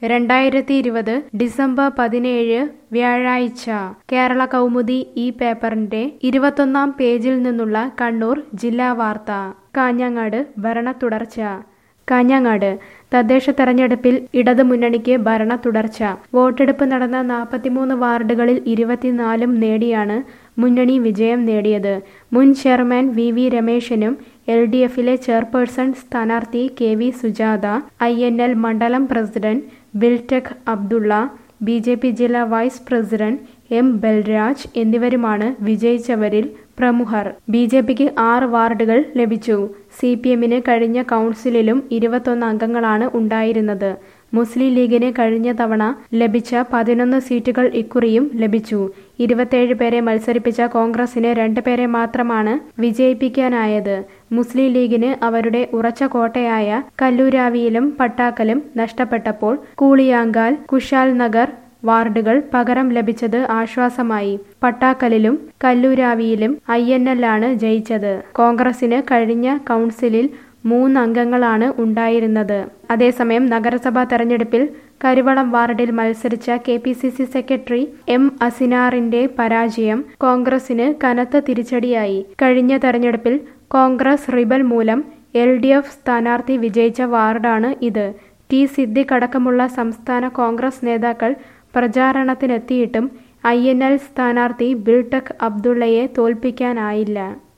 രണ്ടായിരത്തി ഇരുപത് ഡിസംബർ പതിനേഴ് വ്യാഴാഴ്ച കേരള കൗമുദി ഈ പേപ്പറിന്റെ ഇരുപത്തൊന്നാം പേജിൽ നിന്നുള്ള കണ്ണൂർ ജില്ലാ വാർത്ത കാഞ്ഞങ്ങാട് ഭരണ തുടർച്ച കാഞ്ഞങ്ങാട് തദ്ദേശ തെരഞ്ഞെടുപ്പിൽ ഇടതുമുന്നണിക്ക് ഭരണ തുടർച്ച വോട്ടെടുപ്പ് നടന്ന നാൽപ്പത്തിമൂന്ന് വാർഡുകളിൽ ഇരുപത്തിനാലും നേടിയാണ് മുന്നണി വിജയം നേടിയത് മുൻ ചെയർമാൻ വി വി രമേശിനും എൽ ഡി എഫിലെ ചെയർപേഴ്സൺ സ്ഥാനാർത്ഥി K V Sujatha I N L മണ്ഡലം president Biltech Abdulla B J P ജില്ലാ വൈസ് പ്രസിഡന്റ് എം ബൽരാജ് എന്നിവരുമാണ് വിജയിച്ചവരിൽ പ്രമുഖർ ബി ജെ പിക്ക് ആറ് വാർഡുകൾ ലഭിച്ചു സി പി എമ്മിന് കഴിഞ്ഞ കൗൺസിലിലും ഇരുപത്തൊന്ന് അംഗങ്ങളാണ് ഉണ്ടായിരുന്നത് മുസ്ലിം ലീഗിന് കഴിഞ്ഞ തവണ ലഭിച്ച പതിനൊന്ന് സീറ്റുകൾ ഇക്കുറിയും ലഭിച്ചു ഇരുപത്തേഴ് പേരെ മത്സരിപ്പിച്ച കോൺഗ്രസിന് രണ്ട് പേരെ മാത്രമാണ് വിജയിപ്പിക്കാനായത് മുസ്ലിം ലീഗിന് അവരുടെ ഉറച്ച കോട്ടയായ കല്ലൂരാവിയിലും പട്ടാക്കലും നഷ്ടപ്പെട്ടപ്പോൾ കൂളിയാങ്കാൽ കുശാൽ നഗർ വാർഡുകൾ പകരം ലഭിച്ചത് ആശ്വാസമായി പട്ടാക്കലിലും കല്ലൂരാവിയിലും ഐ എൻ എല്ലാണ് ജയിച്ചത് കോൺഗ്രസിന് കഴിഞ്ഞ കൗൺസിലിൽ മൂന്ന് അംഗങ്ങളാണ് ഉണ്ടായിരുന്നത് അതേസമയം നഗരസഭാ തെരഞ്ഞെടുപ്പിൽ കരുവളം വാർഡിൽ മത്സരിച്ച K P C C secretary M അസിനാറിന്റെ പരാജയം കോൺഗ്രസിന് കനത്ത തിരിച്ചടിയായി കഴിഞ്ഞ തെരഞ്ഞെടുപ്പിൽ കോൺഗ്രസ് റിബൽ മൂലം എൽ ഡി എഫ് സ്ഥാനാർത്ഥി വിജയിച്ച വാർഡാണ് ഇത് ടി സിദ്ദിഖ് അടക്കമുള്ള സംസ്ഥാന കോൺഗ്രസ് നേതാക്കൾ പ്രചാരണത്തിനെത്തിയിട്ടും ഐ എൻ എൽ സ്ഥാനാർത്ഥി ബിൽടെക് അബ്ദുള്ളയെ തോൽപ്പിക്കാനായില്ല